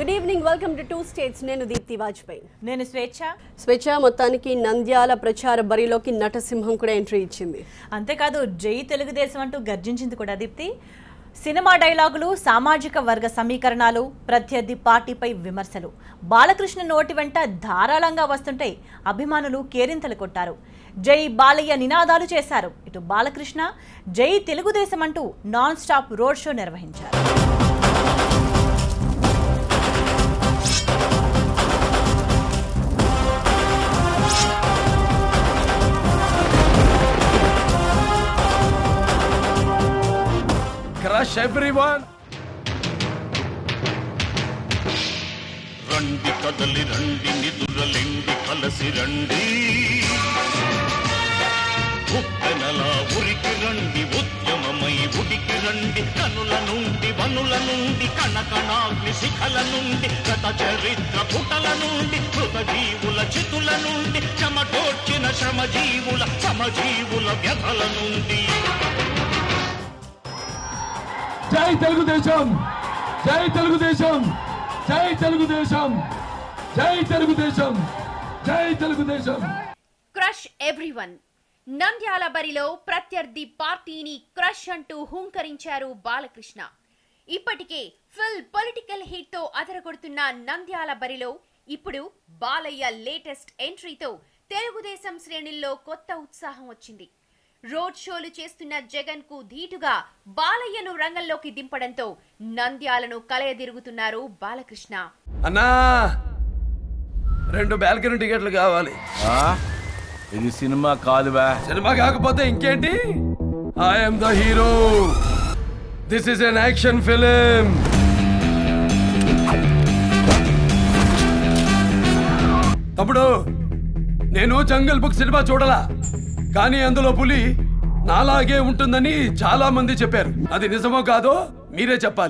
Good evening welcome to two states నేను దీప్తి వాజ్పేయి నేను స్వేచ్ఛ స్వేచ్ఛ మొత్తానికి నంద్యాల ప్రచార బరిలోకి నటసింహం కూడా ఎంట్రీ ఇచ్చింది అంతేకాదు జై తెలుగుదేశం అంటూ గర్జించింది కూడా దీప్తి సినిమా డైలాగులు సామాజిక వర్గ సమీకరణాలు ప్రత్యర్థి పార్టీపై విమర్శలు బాలకృష్ణ నోటి వెంట ధారాళంగా వస్తుంటే అభిమానులు కేరింతలు కొట్టారు జై బాలయ్య నినాదాలు చేశారు ఇటు బాలకృష్ణ జై తెలుగుదేశం అంటూ నాన్ స్టాప్ రోడ్ షో నిర్వహించారు Crush everyone. రండి కదలి రండి నిదురలెండి కలసి రండి ఉప్పెనలా ఉరికి రండి ఉద్యమమై ఉడికి రండి కనుల నుండి వనుల నుండి కణకణాగ్ని శిఖల నుండి గత చరిత్ర పుటల నుండి మృత జీవుల చితుల నుండి చెమటోడ్చిన శ్రమజీవుల సమజీవుల వ్యధల నుండి జై తెలుగుదేశం జై తెలుగుదేశం జై తెలుగుదేశం జై తెలుగుదేశం జై తెలుగుదేశం క్రష్ ఎవ్రీవన్ నంద్యాల బరిలో ప్రత్యర్థి పార్టీని క్రష్ అంటూ హుంకరించారు బాలకృష్ణ ఇప్పటికే ఫుల్ పొలిటికల్ హిట్ తో అదరగొడుతున్న నంద్యాల బరిలో ఇప్పుడు బాలయ్య లేటెస్ట్ ఎంట్రీతో తెలుగుదేశం శ్రేణుల్లో కొత్త ఉత్సాహం వచ్చింది రోడ్ షోలు చేస్తున్న జగన్ కు ధీటుగా బాలయ్యను రంగంలోకి దింపడంతో నంద్యాలను కలయదిరుగుతున్నారు బాలకృష్ణ అన్నా రెండు బాల్కనీ టికెట్లు కావాలి ఆ? ఇది సినిమా కాదువా సినిమా కాకపోతే ఇంకేంటి I'm the hero this is an action film తమ్ముడు నేను జంగల్ బుక్ సినిమా చూడలా కానీ అందులో పులి నాలాగే ఉంటుందని చాలా మంది చెప్పారు అది నిజమో కాదో మీరే చెప్పాలి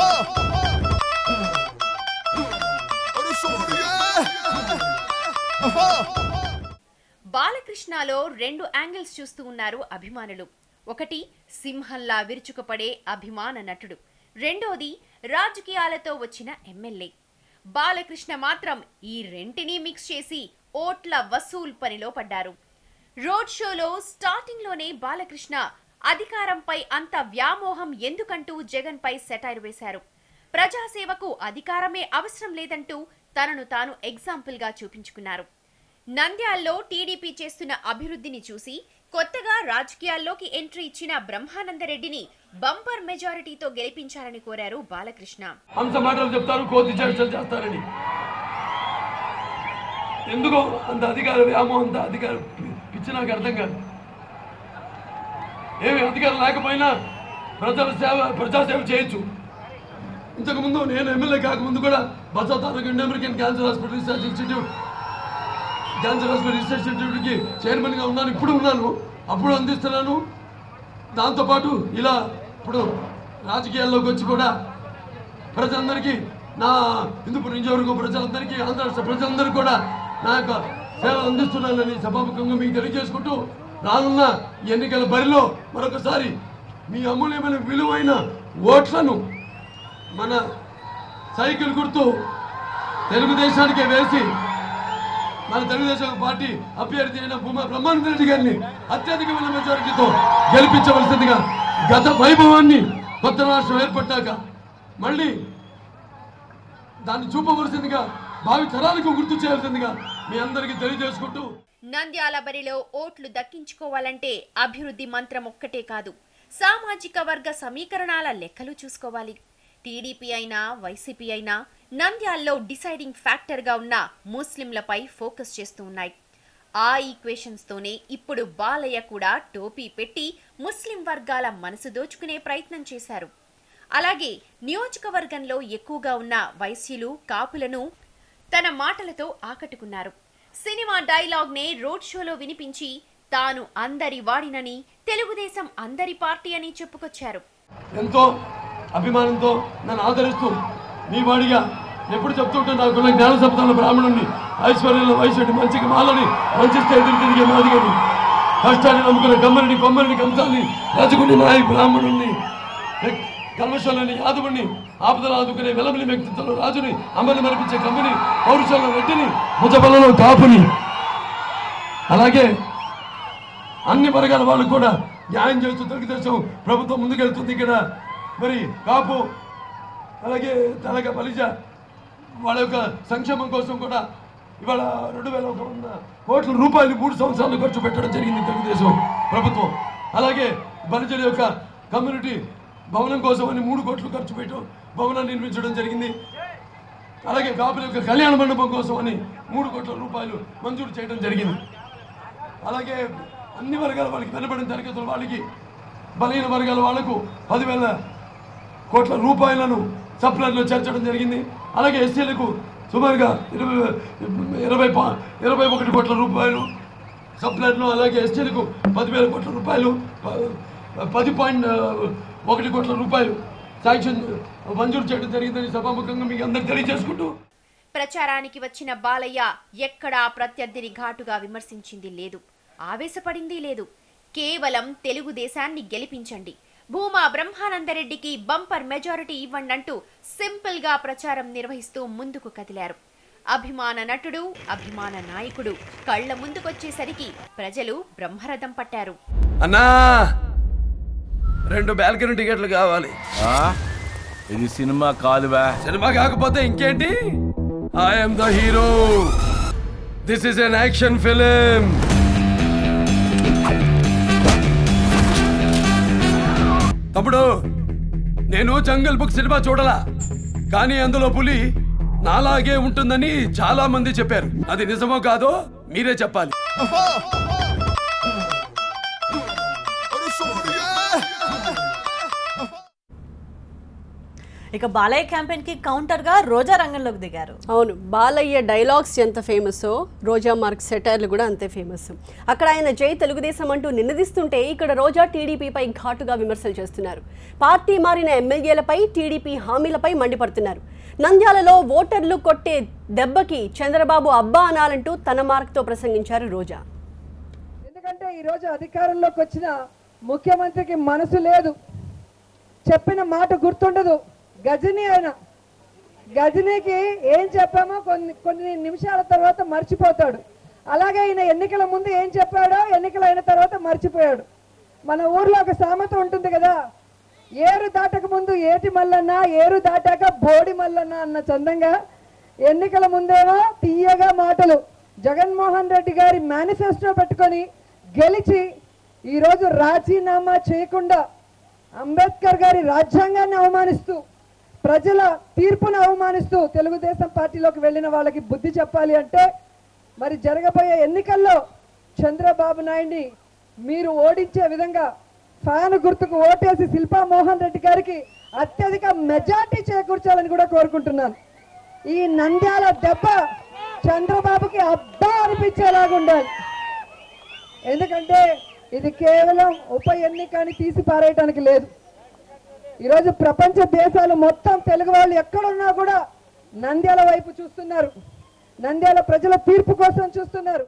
బాలకృష్ణలో రెండు యాంగిల్స్ చూస్తూ ఉన్నారు అభిమానులు ఒకటి సింహంలా విరుచుకుపడే అభిమాన నటుడు రెండోది రాజకీయాలతో వచ్చిన ఎమ్మెల్యే బాలకృష్ణ మాత్రం ఈ రెంటిని మిక్స్ చేసి ఓట్ల వసూల్ పనిలో పడ్డారు రోడ్ షోలో స్టార్టింగ్ లోనే బాలకృష్ణ అధికారంపై అంత వ్యామోహం ఎందుకంటూ జగన్ పై సెటైర్ వేశారు ప్రజాసేవకు అధికారమే అవసరం లేదంటూ తనను తాను ఎగ్జాంపుల్ గా చూపించుకున్నారు నంద్యాల్లో టీడీపీ చేస్తున్న అభివృద్ధిని చూసి కొత్తగా రాజకీయాల్లోకి ఎంట్రీ ఇచ్చిన బ్రహ్మానందరెడ్డిని బంపర్ మెజారిటీతో గెలిపించాలని కోరారు బాలకృష్ణ హంస మాటలు చెప్తారు కోతి చేష్టలు చేస్తారని ఎందుకో అంత అధికార వ్యామోహం అంత అధికారం పిచ్చి నాకు అర్థం కాదు ఏమి అధికారం లేకపోయినా ప్రజల సేవ ప్రజాసేవ చేయొచ్చు ఇంతకుముందు నేను ఎమ్మెల్యే కాకముందు కూడా బసా తాలూకు Indian American cancer hospital research institute cancer hospital research ఇన్స్టిట్యూట్కి చైర్మన్గా ఉన్నాను ఇప్పుడు ఉన్నాను అప్పుడు అందిస్తున్నాను దాంతోపాటు ఇలా ఇప్పుడు రాజకీయాల్లోకి వచ్చి కూడా ప్రజలందరికీ నా హిందూపురం నియోజకవర్గ ప్రజలందరికీ ఆంధ్ర రాష్ట్ర ప్రజలందరికీ కూడా నా యొక్క సేవ అందిస్తున్నానని సభాముఖంగా మీకు తెలియజేసుకుంటూ రానున్న ఎన్నికల బరిలో మరొకసారి మీ అమూల్యమైన విలువైన ఓట్లను మన సైకిల్ గుర్తు తెలుగుదేశానికే వేసి మన తెలుగుదేశం పార్టీ అభ్యర్థి అయిన భూమా బ్రహ్మానంద రెడ్డి గారిని అత్యధికమైన మెజారిటీతో గెలిపించవలసిందిగా గత వైభవాన్ని కొత్త రాష్ట్రం ఏర్పడ్డాక మళ్ళీ దాన్ని చూపవలసిందిగా భావి తరాలకు గుర్తు చేయాల్సిందిగా మీ అందరికీ తెలియజేసుకుంటూ నంద్యాల బరిలో ఓట్లు దక్కించుకోవాలంటే అభివృద్ధి మంత్రం ఒక్కటే కాదు సామాజిక వర్గ సమీకరణాల లెక్కలు చూసుకోవాలి టీడీపీ అయినా వైసీపీ అయినా నంద్యాల్లో డిసైడింగ్ ఫ్యాక్టర్ గా ఉన్న ముస్లింలపై ఫోకస్ చేస్తూ ఉన్నాయి ఆ ఈక్వేషన్స్ తోనే ఇప్పుడు బాలయ్య కూడా టోపీ పెట్టి ముస్లిం వర్గాల మనసు దోచుకునే ప్రయత్నం చేశారు అలాగే నియోజకవర్గంలో ఎక్కువగా ఉన్న వైశ్యులు కాపులను తన మాటలతో ఆకట్టుకున్నారు సినిమా డైలాగ్ నే రోడ్ షోలో వినిపించి తాను అందరి వాడినని తెలుగుదేశం అందరి పార్టీ అని చెప్పుకొచ్చారు ఎంతో అభిమానంతో నన్ను ఆదరిస్తూ మీ వాడిగా ఎప్పుడు చెప్తుంటే నాకున్న జ్ఞాన శబ్దాల బ్రాహ్మణుని ఐశ్వర్యంలో వైశ్యుడి మంచికి మాలని మంచిస్తే ఎదురు తిరిగే మాదిగని కష్టాన్ని నమ్ముకున్న కమ్మరిని కొమ్మరిని కంసాన్ని రాజుకుని నాయ బ్రాహ్మణుణ్ణి కల్మషంలోని యాదవుని ఆపదలు ఆదుకునే వెలమలి వ్యక్తిత్వంలో రాజుని అమలు మరిపించే కమ్ముని పౌరుషంలో రెడ్డిని ముజబలలో కాపుని అలాగే అన్ని వర్గాల వాళ్ళకు కూడా న్యాయం చేస్తూ తెలుగుదేశం ప్రభుత్వం ముందుకెళ్తుంది ఇక్కడ మరి కాపు అలాగే తెలగ బలిజ వాళ్ళ యొక్క సంక్షేమం కోసం కూడా ఇవాళ రెండు వేల ఒక వంద కోట్ల రూపాయలు మూడు సంవత్సరాలు ఖర్చు పెట్టడం జరిగింది తెలుగుదేశం ప్రభుత్వం అలాగే బలిజల యొక్క కమ్యూనిటీ భవనం కోసం అని మూడు కోట్లు ఖర్చు పెట్టడం భవనాన్ని నిర్మించడం జరిగింది అలాగే కాపుల యొక్క కళ్యాణ మండపం కోసం అని మూడు కోట్ల రూపాయలు మంజూరు చేయడం జరిగింది అలాగే అన్ని వర్గాల వాళ్ళకి వెనబడిన తరగతుల వాళ్ళకి బలహీన వర్గాల వాళ్లకు పదివేల కోట్ల రూపాయలను సప్లైలో చేర్చడం జరిగింది అలాగే ఎస్సీలకు సుమారుగా ఇరవై ఇరవై పా- ఇరవై ఒకటి కోట్ల రూపాయలు సప్లైలో అలాగే ఎస్టీలకు పదివేల కోట్ల రూపాయలు ప- పది పాయింట్ ఒకటి కోట్ల రూపాయలు శాంక్షన్ మంజూరు చేయడం జరిగిందని సభాముఖంగా మీకు అందరికి తెలియజేసుకుంటూ ప్రచారానికి వచ్చిన బాలయ్య ఎక్కడా ప్రత్యర్థిని ఘాటుగా విమర్శించింది లేదు ఆవేశపడింది లేదు కేవలం తెలుగుదేశాన్ని గెలిపించండి భూమా బ్రహ్మానందరెడ్డికి బంపర్ మెజారిటీ ఇవ్వండి అంటూ సింపుల్ గా ప్రచారం నిర్వహిస్తూ ముందుకు కదిలారు అభిమాన నటుడు అభిమాన నాయకుడు కళ్ల ముందుకొచ్చేసరికి ప్రజలు బ్రహ్మరథం పట్టారు అన్నా రెండు బాల్కనీ టికెట్లు కావాలి ఆ? ఇది సినిమా కాదువా సినిమా కాకపోతే ఇంకేంటి I'm the hero this is an action film తమ్ముడు నేను జంగల్ బుక్ సినిమా చూడలా కానీ అందులో పులి నాలాగే ఉంటుందని చాలా మంది చెప్పారు అది నిజమో కాదో మీరే చెప్పాలి ఇక బాలయ్య క్యాంపెయిన్ కి కౌంటర్ గా రోజా రంగంలోకి దిగారు అవును బాలయ్య డైలాగ్స్ ఎంత ఫేమస్ రోజా మార్క్ సెటర్లు కూడా అంతే ఫేమస్ అక్కడ ఆయన జై తెలుగుదేశం అంటూ నినదిస్తుంటే ఇక్కడ రోజా టీడీపీపై ఘాటుగా విమర్శలు చేస్తున్నారు పార్టీ మారిన ఎమ్మెల్యేలపై టీడీపీ హామీలపై మండిపడుతున్నారు నంద్యాలలో ఓటర్లు కొట్టే దెబ్బకి చంద్రబాబు అబ్బా అనాలంటూ తన మార్క్తో ప్రసంగించారు రోజా ఎందుకంటే ఈరోజు అధికారంలోకి వచ్చిన ముఖ్యమంత్రికి మనసు లేదు చెప్పిన మాట గుర్తుండదు గజని ఆయన గజనీకి ఏం చెప్పామో కొన్ని కొన్ని నిమిషాల తర్వాత మర్చిపోతాడు అలాగే ఈయన ఎన్నికల ముందు ఏం చెప్పాడో ఎన్నికలు అయిన తర్వాత మర్చిపోయాడు మన ఊర్లో ఒక సామెత ఉంటుంది కదా ఏరు దాటక ముందు ఏటి మల్లన్న ఏరు దాటాక బోడి మల్లన్న అన్న చందంగా ఎన్నికల ముందేమో తీయగా మాటలు జగన్మోహన్ రెడ్డి గారి మేనిఫెస్టో పెట్టుకొని గెలిచి ఈరోజు రాజీనామా చేయకుండా అంబేద్కర్ గారి రాజ్యాంగాన్ని అవమానిస్తూ ప్రజల తీర్పును అవమానిస్తూ తెలుగుదేశం పార్టీలోకి వెళ్ళిన వాళ్ళకి బుద్ధి చెప్పాలి అంటే మరి జరగబోయే ఎన్నికల్లో చంద్రబాబు నాయుడిని మీరు ఓడించే విధంగా ఫ్యాన్ గుర్తుకు ఓటేసి శిల్పా మోహన్ రెడ్డి గారికి అత్యధిక మెజార్టీ చేకూర్చాలని కూడా కోరుకుంటున్నాను ఈ నంద్యాల దెబ్బ చంద్రబాబుకి అబ్బా అనిపించేలాగా ఉండాలి ఎందుకంటే ఇది కేవలం ఉప ఎన్నికని తీసి పారేయటానికి లేదు ఈరోజు ప్రపంచ దేశాలు మొత్తం తెలుగు వాళ్ళు ఎక్కడున్నా కూడా నంద్యాల వైపు చూస్తున్నారు నంద్యాల ప్రజల తీర్పు కోసం చూస్తున్నారు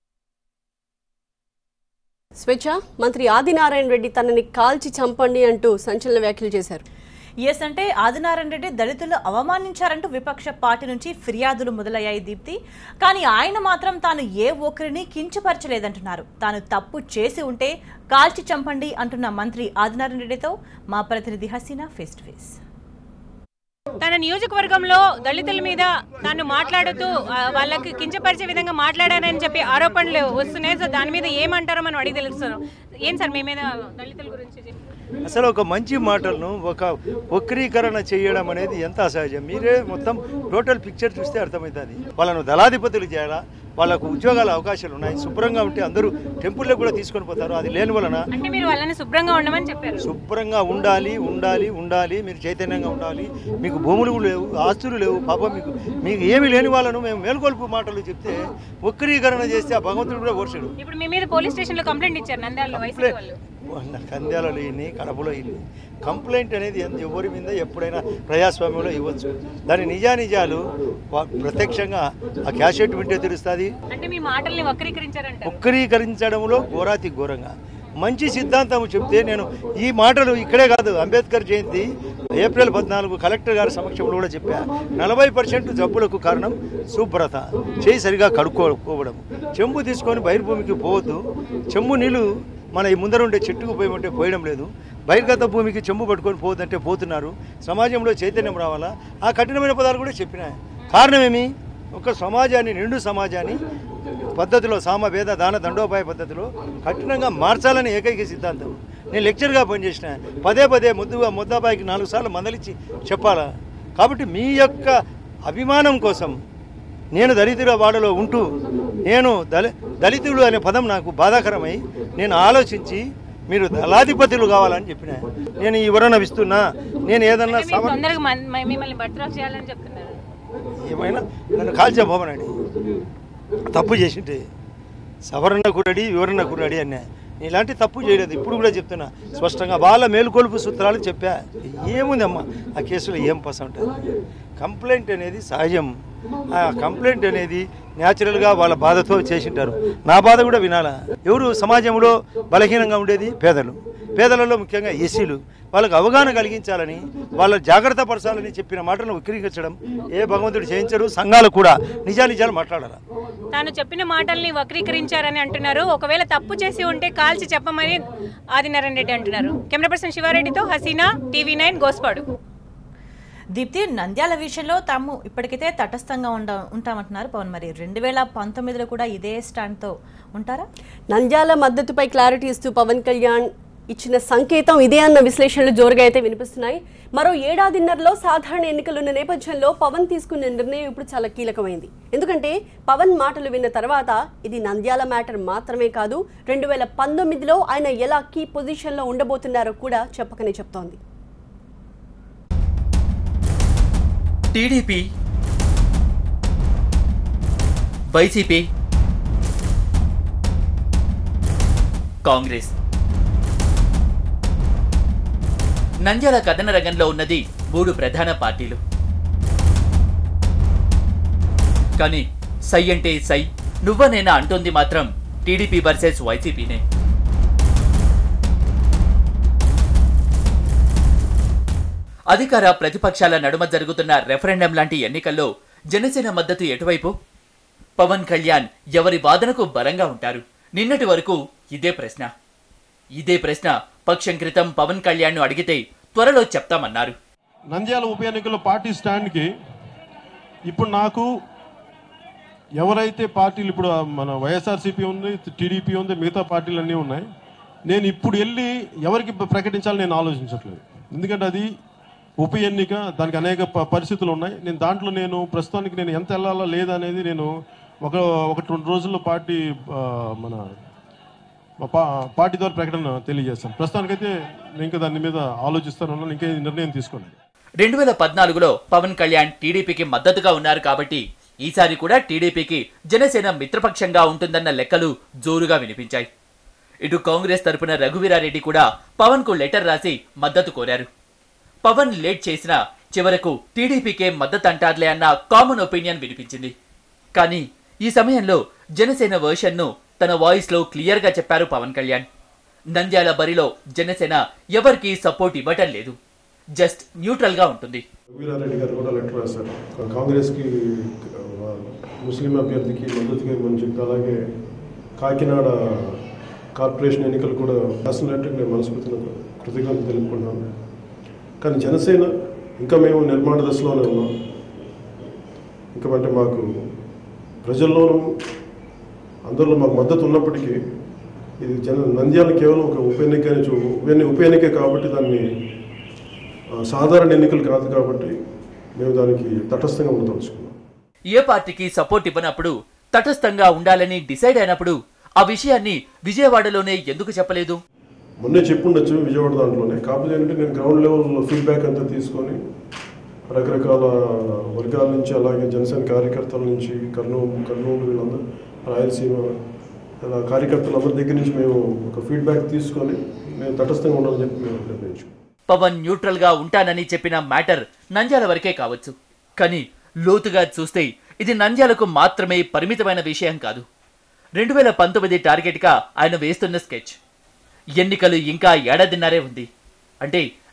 స్వేచ్ఛ మంత్రి ఆదినారాయణ రెడ్డి తనని కాల్చి చంపండి అంటూ సంచలన వ్యాఖ్యలు చేశారు ఎస్ అంటే ఆదినారాయణ రెడ్డి దళితులు అవమానించారంటూ విపక్ష పార్టీ నుంచి ఫిర్యాదులు మొదలయ్యాయి దీప్తి కానీ ఆయన మాత్రం తాను ఏ ఒక్కరిని కించపరచలేదంటున్నారు తాను తప్పు చేసి ఉంటే కాల్చి చంపండి అంటున్న మంత్రి ఆదినారాయణ రెడ్డితో మా ప్రతినిధి హసీనా ఫేస్ టు ఫేస్ తన నియోజకవర్గంలో దళితుల మీద తాను మాట్లాడుతూ ఆ, వాళ్ళకి కించపరిచే విధంగా మాట్లాడారని చెప్పి ఆరోపణలు వస్తున్నాయి సో దాని మీద ఏమంటారో మనం అడిగి తెలుస్తున్నాం ఏం సార్ మీ మీద దళితుల గురించి చెప్పి- అసలు ఒక మంచి మాటలను ఒక వక్రీకరణ చేయడం అనేది ఎంత అసహజం మీరే మొత్తం టోటల్ పిక్చర్ చూస్తే అర్థమవుతుంది వాళ్ళను దళాధిపతులు చేయాలా వాళ్ళకు ఉద్యోగాల అవకాశాలు ఉన్నాయి శుభ్రంగా ఉంటే అందరూ టెంపుల్లో కూడా తీసుకొని పోతారు అది లేని వలన అంటే మీరు వాళ్ళని శుభ్రంగా ఉండమని చెప్పారు శుభ్రంగా ఉండాలి ఉండాలి ఉండాలి మీరు చైతన్యంగా ఉండాలి మీకు భూములు లేవు ఆస్తులు లేవు పాపం మీకు మీకు ఏమి లేని వాళ్ళను మేము మేల్కొల్పు మాటలు చెప్తే వక్రీకరణ చేస్తే ఆ భగవంతుడు కూడా ఓర్చడు ఇప్పుడు మీ మీద పోలీస్ స్టేషన్ లో కంప్లైంట్ ఇచ్చారు నంద్యాలలో వైసీపీ వాళ్ళు కంద్యాలలో ఇన్ని కడపలో ఇన్ని కంప్లైంట్ అనేది ఎంత- ఎవరి మీద ఎప్పుడైనా ప్రజాస్వామ్యంలో ఇవ్వచ్చు దాని నిజానిజాలు వా- ప్రత్యక్షంగా ఆ క్యాసెట్ వింటే తెలుస్తుంది అంటే మీ మాటల్ని వక్రీకరించారంట వక్రీకరించడంలో ఘోరాతి ఘోరంగా మంచి సిద్ధాంతం చెప్తే నేను ఈ మాటలు ఇక్కడే కాదు అంబేద్కర్ జయంతి ఏప్రిల్ పద్నాలుగు కలెక్టర్ గారి సమక్షంలో కూడా చెప్పా నలభై పర్సెంట్ జబ్బులకు కారణం శుభ్రత చేయి సరిగా కడుక్కోకపోవడం చెంబు తీసుకొని బహిర్భూమికి పోవద్దు చెంబు నీళ్ళు మన ఈ ముందర ఉండే చెట్టుకు పోయమంటే పోయడం లేదు బహిర్గత భూమికి చెంబు పట్టుకొని పోవద్దంటే పోతున్నారు సమాజంలో చైతన్యం రావాలా ఆ కఠినమైన పదాలు కూడా చెప్పిన కారణమేమి ఒక సమాజాన్ని నిండు సమాజాన్ని పద్ధతిలో సామ వేద దాన దండోపాయ పద్ధతిలో కఠినంగా మార్చాలని ఏకైక సిద్ధాంతం నేను లెక్చర్గా పనిచేసిన పదే పదే ముద్దుగా ముద్దాబాయికి నాలుగు సార్లు మందలిచ్చి చెప్పాలా కాబట్టి మీ యొక్క అభిమానం కోసం నేను దళితుల వాడలో ఉంటూ నేను దళి దళితులు అనే పదం నాకు బాధాకరమై నేను ఆలోచించి మీరు దళాధిపతులు కావాలని చెప్పిన నేను ఈ వివరణ ఇస్తున్నా నేను ఏదన్నా మీరు సవరణ తొందరగా మన్- మ- మిమ్మల్ని బర్త్రాఫ్ చేయాలని చెప్తున్నారు ఏమైనా నన్ను కాల్చబోమనండి తప్పు చేసింటే సవరణకు రెడీ వివరణకు రెడీ అన్నా నేను ఇలాంటి తప్పు చేయలేదు ఇప్పుడు కూడా చెప్తున్నా స్పష్టంగా వాళ్ళ మేలుకొలుపు సూత్రాలు చెప్పా ఏముందమ్మా ఆ కేసులో ఏం పస ఉంటుంది కంప్లైంట్ అనేది సహజం ఆ కంప్లైంట్ అనేది న్యాచురల్గా వాళ్ళ బాధతో చేసింటారు నా బాధ కూడా వినాలా ఎవరు సమాజంలో బలహీనంగా ఉండేది పేదలు పేదలలో ముఖ్యంగా ఎస్సీలు వాళ్ళకు అవగాహన కలిగించాలని వాళ్ళ జాగ్రత్త పరచాలని చెప్పిన మాటలను వక్రీకరించడం ఏ భగవంతుడు చేయించరు సంఘాలు కూడా నిజానిజాలు మాట్లాడాలి తాను చెప్పిన మాటల్ని వక్రీకరించారని అంటున్నారు ఒకవేళ తప్పు చేసి ఉంటే కాల్చి చెప్పమని ఆదినారాయణ రెడ్డి అంటున్నారు కెమెరా పర్సన్ శివారెడ్డితో హసీనా టీవీ నైన్ గోస్పాడు దీప్తి నంద్యాల విషయంలో తాము ఇప్పటికైతే తటస్థంగా ఉండ ఉంటామంటున్నారు పవన్ మరి రెండు వేల పంతొమ్మిదిలో కూడా ఇదే స్టాండ్తో ఉంటారా నంద్యాల మద్దతుపై క్లారిటీ ఇస్తూ పవన్ కళ్యాణ్ ఇచ్చిన సంకేతం ఇదే అన్న విశ్లేషణలు జోరుగా అయితే వినిపిస్తున్నాయి మరో ఏడాదిన్నరలో సాధారణ ఎన్నికలున్న నేపథ్యంలో పవన్ తీసుకున్న నిర్ణయం ఇప్పుడు చాలా కీలకమైంది ఎందుకంటే పవన్ మాటలు విన్న తర్వాత ఇది నంద్యాల మ్యాటర్ మాత్రమే కాదు రెండు వేల పంతొమ్మిదిలో ఆయన ఎలా కీ పొజిషన్లో ఉండబోతున్నారో కూడా చెప్పకనే చెప్తోంది టీడీపీ వైసీపీ కాంగ్రెస్ నంద్యాల కథన రంగంలో ఉన్నది మూడు ప్రధాన పార్టీలు కానీ సై అంటే సై నువ్వ నేనా అంటోంది మాత్రం టీడీపీ వర్సెస్ వైసీపీనే అధికార ప్రతిపక్షాల నడుమ జరుగుతున్న రెఫరెండం లాంటి ఎన్నికల్లో జనసేన మద్దతు ఎటువైపు పవన్ కళ్యాణ్ ఎవరి వాదనకు బలంగా ఉంటారు నిన్నటి వరకు ఇదే ప్రశ్న ఇదే ప్రశ్న పక్షం క్రితం పవన్ కళ్యాణ్ను అడిగితే త్వరలో చెప్తామన్నారు నంద్యాల ఉప ఎన్నికల్లో పార్టీ స్టాండ్కి ఇప్పుడు నాకు ఎవరైతే పార్టీలు ఇప్పుడు మన వైఎస్ఆర్సీపీ ఉంది టీడీపీ ఉంది మిగతా పార్టీలు అన్నీ ఉన్నాయి నేను ఇప్పుడు వెళ్ళి ఎవరికి ప్రకటించాలని నేను ఆలోచించట్లేదు ఎందుకంటే అది ఉప ఎన్నిక దానికి అనేక ప- పరిస్థితులు ఉన్నాయి నేను దాంట్లో నేను ప్రస్తుతానికి నేను ఎంత వెళ్ళాలా లేదా అనేది నేను ఒక ఒకటి రెండు రోజుల్లో పార్టీ ఆ, మన మా పా పార్టీ ద్వారా ప్రకటన తెలియజేస్తాను ప్రస్తుతానికైతే నేను ఇంకా దాని మీద ఆలోచిస్తాను ఇంకా నిర్ణయం తీసుకోండి రెండు వేల పద్నాలుగులో పవన్ కళ్యాణ్ టీడీపీకి మద్దతుగా ఉన్నారు కాబట్టి ఈసారి కూడా టీడీపీకి జనసేన మిత్రపక్షంగా ఉంటుందన్న లెక్కలు జోరుగా వినిపించాయి ఇటు కాంగ్రెస్ తరపున రఘువీరారెడ్డి కూడా పవన్ కు లెటర్ రాసి మద్దతు కోరారు పవన్ లేట్ చేసినా చివరకు టీడీపీకే మద్దతు అంటారులే అన్న కామన్ ఒపీనియన్ వినిపించింది కానీ ఈ సమయంలో జనసేన వర్షన్ ను తన వాయిస్ లో క్లియర్ గా చెప్పారు పవన్ కళ్యాణ్ నంద్యాల బరిలో జనసేన ఎవరికీ సపోర్ట్ ఇవ్వటం లేదు జస్ట్ న్యూట్రల్ గా ఉంటుంది వీరారెడ్డి గారు కూడా లెటర్ రాశారు కాంగ్రెస్కి ఆ, ముస్లిం అభ్యర్థికి మద్దతుగా ఇవ్వమని చెప్పి అలాగే కాకినాడ కార్పొరేషన్ ఎన్నికలు కూడా రాసినట్టు నేను మనస్ఫూర్తిగా కృతజ్ఞతలు తెలుపుకుంటున్నాను కానీ జనసేన ఇంకా మేము నిర్మాణ దశలోనే ఉన్నాం ఇంకా అంటే మాకు ప్రజల్లోనూ అందరిలో మాకు మద్దతు ఉన్నప్పటికీ ఇది జన నంద్యాల కేవలం ఒక ఉప ఎన్నికనే చూ ఉప ఎన్ని- ఉప ఎన్నికే కాబట్టి దాన్ని ఆ, సాధారణ ఎన్నికలు కాదు కాబట్టి మేము దానికి తటస్థంగా ఉండదలుచుకున్నాం ఏ పార్టీకి సపోర్ట్ ఇవ్వనప్పుడు తటస్థంగా ఉండాలని డిసైడ్ అయినప్పుడు ఆ విషయాన్ని విజయవాడలోనే ఎందుకు చెప్పలేదు మొన్నే చెప్పుండొచ్చు విజయవాడ దాంట్లోనే కాకపోతే ఏంటంటే నేను గ్రౌండ్ లెవెల్ ఫీడ్బ్యాక్ అంతా తీసుకొని రకరకాల వర్గాల నుంచి అలాగే జనసేన కార్యకర్తల నుంచి కర్నూలు కర్నూలు వీళ్ళందరూ రాయలసీమ ఇలా కార్యకర్తలందరి దగ్గర నుంచి మేము ఒక ఫీడ్బ్యాక్ తీసుకొని మేము తటస్థంగా ఉండాలని చెప్పి మేము నిర్ణయించుకున్నాం పవన్ న్యూట్రల్ గా ఉంటానని చెప్పిన మ్యాటర్ నంద్యాల వరకే కావచ్చు కానీ లోతుగా చూస్తే ఇది నంద్యాలకు మాత్రమే పరిమితమైన విషయం కాదు రెండు వేల పంతొమ్మిది టార్గెట్గా ఆయన వేస్తున్న స్కెచ్ ఎన్నికలు ఇంకా ఏడాదిన్నరే ఉంది అంటే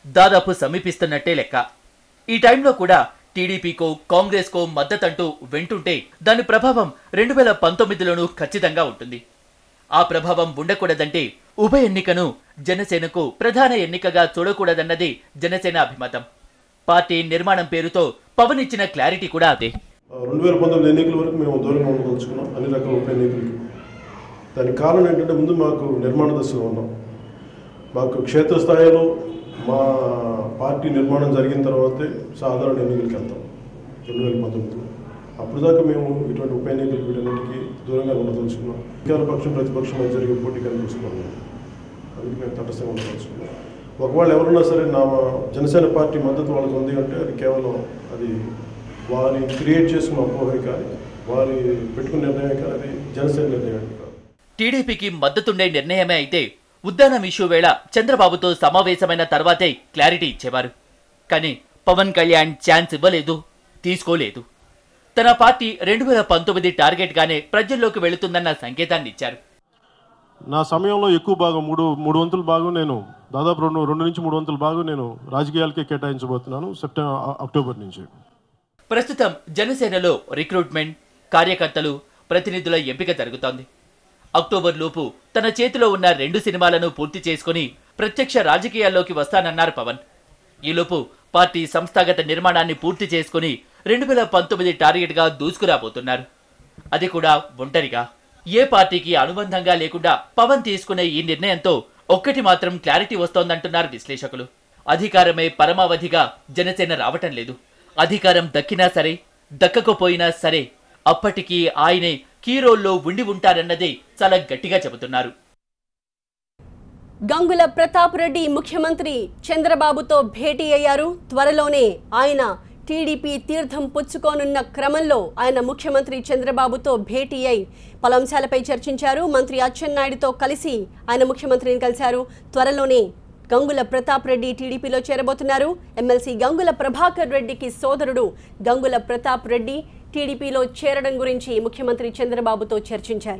దాదాపు సమీపిస్తున్నట్టే లెక్క ఈ టైంలో కూడా టీడీపీకో కాంగ్రెస్కో మద్దతంటూ వెంటుంటే దాని ప్రభావం రెండు వేల పంతొమ్మిదిలోనూ ఖచ్చితంగా ఉంటుంది ఆ ప్రభావం ఉండకూడదంటే ఉప ఎన్నికను జనసేనకు ప్రధాన ఎన్నికగా చూడకూడదన్నది జనసేన అభిమతం పార్టీ నిర్మాణం పేరుతో పవన్ ఇచ్చిన క్లారిటీ కూడా అదే రెండు వేల పంతొమ్మిది ఎన్నికల వరకు మేము దూరంగా ఉండదలుచుకున్నాం అన్ని రకాల ఉప ఎన్నికలకి దానికి కారణం ఏంటంటే ముందు మాకు నిర్మాణ దశలో ఉన్నాం మాకు క్షేత్రస్థాయిలో మా పార్టీ నిర్మాణం జరిగిన తర్వాతే సాధారణ ఎన్నికలకి వెళ్తాం రెండు వేల పంతొమ్మిదిలో అప్పుడు దాకా మేము ఇటువంటి ఉప ఎన్నికలు వీటన్నిటికీ దూరంగా ఉండదలుచుకున్నాం అధికార పక్షం ప్రతిపక్షం మధ్య జరిగే పోటీ కనిపిస్తున్నాం అందుకే మేము తటస్థంగా ఉండదలుచుకున్నాం ఒకవేళ ఎవరున్నా సరే నా జనసేన పార్టీ మద్దతు వాళ్ళకి ఉంది అంటే అది కేవలం అది వారి క్రియేట్ చేసుకున్న అపోహే కానీ వారి పెట్టుకున్న నిర్ణయం కానీ అది జనసేన నిర్ణయం కాదు టీడీపీకి మద్దతుండే నిర్ణయమే అయితే ఉద్దానం ఇష్యూ వేళ చంద్రబాబుతో సమావేశమైన తర్వాతే క్లారిటీ ఇచ్చేవారు కానీ పవన్ కళ్యాణ్ ఛాన్స్ ఇవ్వలేదు తీసుకోలేదు తన పార్టీ రెండు వేల పంతొమ్మిది టార్గెట్గానే ప్రజల్లోకి వెళుతుందన్న సంకేతాన్ని ఇచ్చారు నా సమయంలో ఎక్కువ భాగం మూడు మూడు వంతుల భాగం నేను దాదాపు రెండు రెండు నుంచి మూడు వంతుల భాగం నేను రాజకీయాలకే కేటాయించబోతున్నాను సెప్టెంబర్ అక్టోబర్ నుంచి ప్రస్తుతం జనసేనలో రిక్రూట్మెంట్ కార్యకర్తలు ప్రతినిధుల ఎంపిక జరుగుతోంది అక్టోబర్ లోపు తన చేతిలో ఉన్న రెండు సినిమాలను పూర్తి చేసుకుని ప్రత్యక్ష రాజకీయాల్లోకి వస్తానన్నారు పవన్ ఈలోపు పార్టీ సంస్థాగత నిర్మాణాన్ని పూర్తి చేసుకుని రెండు వేల పంతొమ్మిది టార్గెట్గా దూసుకురాబోతున్నారు అది కూడా ఒంటరిగా ఏ పార్టీకి అనుబంధంగా లేకుండా పవన్ తీసుకునే ఈ నిర్ణయంతో ఒక్కటి మాత్రం క్లారిటీ వస్తోందంటున్నారు విశ్లేషకులు అధికారమే పరమావధిగా జనసేన రావటం లేదు అధికారం దక్కినా సరే దక్కకపోయినా సరే అప్పటికీ ఆయనే కీ రోల్లో ఉండి ఉంటారన్నదే చాలా గట్టిగా చెబుతున్నారు గంగుల ప్రతాప్ రెడ్డి ముఖ్యమంత్రి చంద్రబాబుతో భేటీ అయ్యారు త్వరలోనే ఆయన టీడీపీ తీర్థం పుచ్చుకోనున్న క్రమంలో ఆయన ముఖ్యమంత్రి చంద్రబాబుతో భేటీ అయి పలు అంశాలపై చర్చించారు మంత్రి అచ్చెన్నాయుడుతో కలిసి ఆయన ముఖ్యమంత్రిని కలిశారు త్వరలోనే గంగుల ప్రతాప్ రెడ్డి టీడీపీలో చేరబోతున్నారు ఎమ్మెల్సీ గంగుల ప్రభాకర్ రెడ్డికి సోదరుడు గంగుల ప్రతాప్ రెడ్డి టీడీపీలో చేరడం గురించి ముఖ్యమంత్రి చంద్రబాబుతో చర్చించారు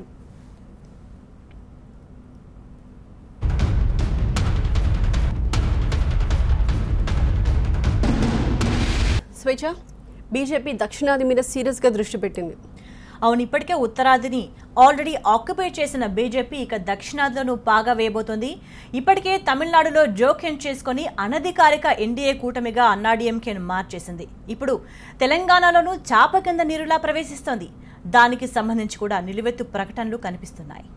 స్వేచ్ఛ బీజేపీ దక్షిణాది మీద సీరియస్గా దృష్టి పెట్టింది అవును ఇప్పటికే ఉత్తరాదిని ఆల్రెడీ ఆక్యుపై చేసిన బీజేపీ ఇక దక్షిణాదిలోనూ పాగా వేయబోతోంది ఇప్పటికే తమిళనాడులో జోక్యం చేసుకొని అనధికారిక ఎన్డీఏ కూటమిగా అన్నాడీఎంకేను మార్చేసింది ఇప్పుడు తెలంగాణలోనూ చాప కింద నీరులా ప్రవేశిస్తోంది దానికి సంబంధించి కూడా నిలువెత్తు ప్రకటనలు కనిపిస్తున్నాయి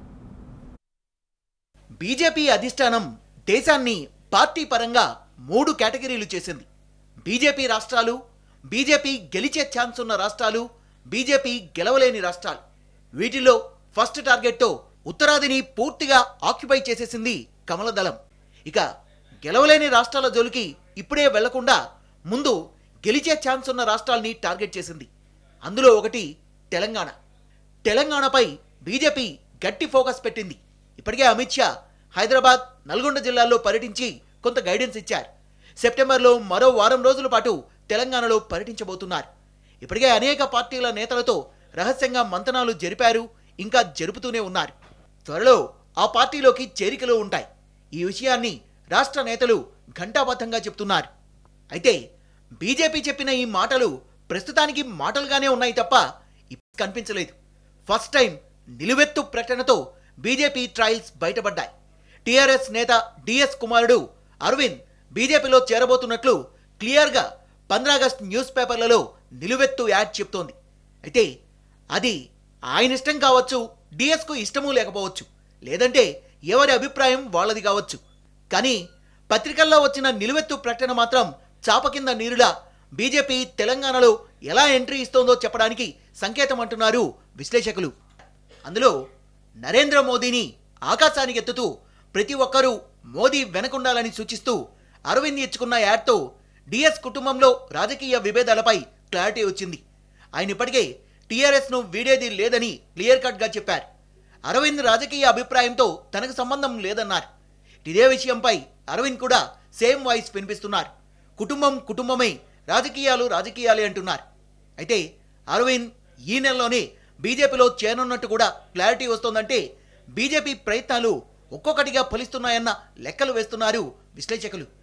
బీజేపీ అధిష్టానం దేశాన్ని పార్టీ పరంగా మూడు కేటగిరీలు చేసింది బీజేపీ రాష్ట్రాలు బీజేపీ గెలిచే ఛాన్స్ ఉన్న రాష్ట్రాలు బీజేపీ గెలవలేని రాష్ట్రాలు వీటిలో ఫస్ట్ టార్గెట్తో ఉత్తరాదిని పూర్తిగా ఆక్యుపై చేసేసింది కమలదళం ఇక గెలవలేని రాష్ట్రాల జోలికి ఇప్పుడే వెళ్లకుండా ముందు గెలిచే ఛాన్స్ ఉన్న రాష్ట్రాల్ని టార్గెట్ చేసింది అందులో ఒకటి తెలంగాణ తెలంగాణపై బీజేపీ గట్టి ఫోకస్ పెట్టింది ఇప్పటికే అమిత్ షా హైదరాబాద్ నల్గొండ జిల్లాల్లో పర్యటించి కొంత గైడెన్స్ ఇచ్చారు సెప్టెంబర్లో మరో వారం రోజుల పాటు తెలంగాణలో పర్యటించబోతున్నారు ఇప్పటికే అనేక పార్టీల నేతలతో రహస్యంగా మంతనాలు జరిపారు ఇంకా జరుపుతూనే ఉన్నారు త్వరలో ఆ పార్టీలోకి చేరికలు ఉంటాయి ఈ విషయాన్ని రాష్ట్ర నేతలు ఘంటాబద్ధంగా చెప్తున్నారు అయితే బీజేపీ చెప్పిన ఈ మాటలు ప్రస్తుతానికి మాటలుగానే ఉన్నాయి తప్ప ఇప్పుడు కనిపించలేదు ఫస్ట్ టైం నిలువెత్తు ప్రకటనతో బీజేపీ ట్రయల్స్ బయటపడ్డాయి టీఆర్ఎస్ నేత డిఎస్ కుమారుడు అరవింద్ బీజేపీలో చేరబోతున్నట్లు క్లియర్గా పంద్రాగస్ట్ న్యూస్ పేపర్లలో నిలువెత్తు యాడ్ చెప్తోంది అయితే అది ఆయన ఇష్టం కావచ్చు డిఎస్కు ఇష్టమూ లేకపోవచ్చు లేదంటే ఎవరి అభిప్రాయం వాళ్ళది కావచ్చు కానీ పత్రికల్లో వచ్చిన నిలువెత్తు ప్రకటన మాత్రం చాప కింద నీరులా బీజేపీ తెలంగాణలో ఎలా ఎంట్రీ ఇస్తోందో చెప్పడానికి సంకేతం అంటున్నారు విశ్లేషకులు అందులో నరేంద్ర మోదీని ఆకాశానికి ఎత్తుతూ ప్రతి ఒక్కరూ మోదీ వెనకుండాలని సూచిస్తూ అరవింద్ ఇచ్చుకున్న యాడ్తో డిఎస్ కుటుంబంలో రాజకీయ విభేదాలపై క్లారిటీ వచ్చింది ఆయన ఇప్పటికే టీఆర్ఎస్ను వీడేది లేదని క్లియర్ కట్గా చెప్పారు అరవింద్ రాజకీయ అభిప్రాయంతో తనకు సంబంధం లేదన్నారు ఇదే విషయంపై అరవింద్ కూడా సేమ్ వాయిస్ వినిపిస్తున్నారు కుటుంబం కుటుంబమే రాజకీయాలు రాజకీయాలే అంటున్నారు అయితే అరవింద్ ఈ నెలలోనే బీజేపీలో చేరనున్నట్టు కూడా క్లారిటీ వస్తోందంటే బీజేపీ ప్రయత్నాలు ఒక్కొక్కటిగా ఫలిస్తున్నాయన్న లెక్కలు వేస్తున్నారు విశ్లేషకులు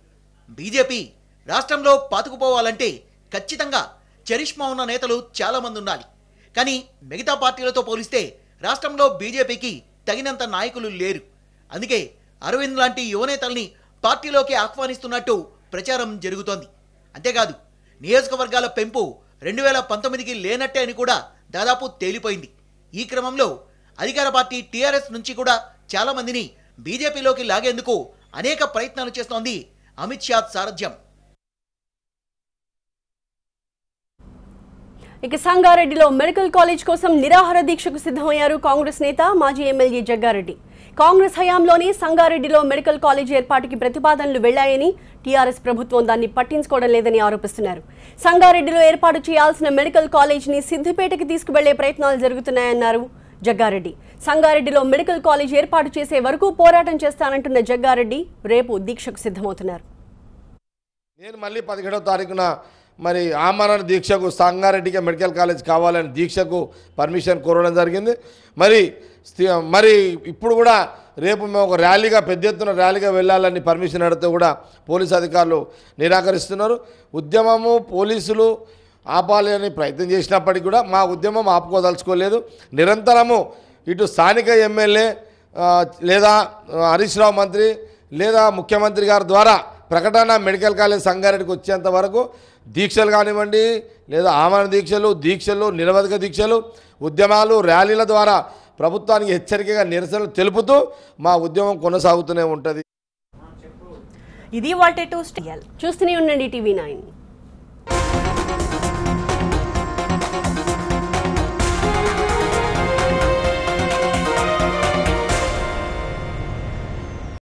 బీజేపీ రాష్ట్రంలో పాతుకుపోవాలంటే ఖచ్చితంగా చరిష్మా ఉన్న నేతలు చాలా మంది ఉండాలి కానీ మిగతా పార్టీలతో పోలిస్తే రాష్ట్రంలో బీజేపీకి తగినంత నాయకులు లేరు అందుకే అరవింద్ లాంటి యువనేతల్ని పార్టీలోకి ఆహ్వానిస్తున్నట్టు ప్రచారం జరుగుతోంది అంతేకాదు నియోజకవర్గాల పెంపు రెండు వేల పంతొమ్మిదికి లేనట్టే అని కూడా దాదాపు తేలిపోయింది ఈ క్రమంలో అధికార పార్టీ టీఆర్ఎస్ నుంచి కూడా చాలా మందిని బీజేపీలోకి లాగేందుకు అనేక ప్రయత్నాలు చేస్తోంది అమిత్ షా సారథ్యం ఇక సంగారెడ్డిలో మెడికల్ కాలేజ్ కోసం నిరాహార దీక్షకు సిద్ధమయ్యారు కాంగ్రెస్ నేత మాజీ ఎమ్మెల్యే జగ్గారెడ్డి కాంగ్రెస్ హయాంలోనే సంగారెడ్డిలో మెడికల్ కాలేజ్ ఏర్పాటుకి ప్రతిపాదనలు వెళ్లాయని టీఆర్ఎస్ ప్రభుత్వం దాన్ని పట్టించుకోవడం లేదని ఆరోపిస్తున్నారు సంగారెడ్డిలో ఏర్పాటు చేయాల్సిన మెడికల్ కాలేజీని సిద్దిపేటకి తీసుకువెళ్లే ప్రయత్నాలు జరుగుతున్నాయన్నారు జగ్గారెడ్డి సంగారెడ్డిలో మెడికల్ కాలేజ్ ఏర్పాటు చేసే వరకు పోరాటం చేస్తానంటున్న జగ్గారెడ్డి రేపు దీక్షకు సిద్ధమవుతున్నారు నేను మళ్ళీ పదిహేడవ తారీఖున మరి ఆమరణ దీక్షకు సంగారెడ్డికి మెడికల్ కాలేజ్ కావాలని దీక్షకు పర్మిషన్ కోరడం జరిగింది మరి స్థి- మరి ఇప్పుడు కూడా రేపు మేము ఒక ర్యాలీగా పెద్ద ఎత్తున ర్యాలీగా వెళ్ళాలని పర్మిషన్ అడిగితే కూడా పోలీసు అధికారులు నిరాకరిస్తున్నారు ఉద్యమము పోలీసులు ఆపాలి అని ప్రయత్నం చేసినప్పటికీ కూడా మా ఉద్యమం ఆపుకోదలుచుకోలేదు నిరంతరము ఇటు స్థానిక ఎమ్మెల్యే ఆ, లేదా ఆ, హరీష్ రావు మంత్రి లేదా ముఖ్యమంత్రి గారి ద్వారా ప్రకటన మెడికల్ కాలేజ్ సంగారెడ్డికి వచ్చేంత వరకు దీక్షలు కానివ్వండి లేదా ఆమరణ దీక్షలు దీక్షలు నిరవధిక దీక్షలు ఉద్యమాలు ర్యాలీల ద్వారా ప్రభుత్వానికి హెచ్చరికగా నిరసనలు తెలుపుతూ మా ఉద్యమం కొనసాగుతూనే ఉంటుంది ఇది వాల్టే టూ స్టియల్ చూస్తూనే ఉండండి టీవీ నైన్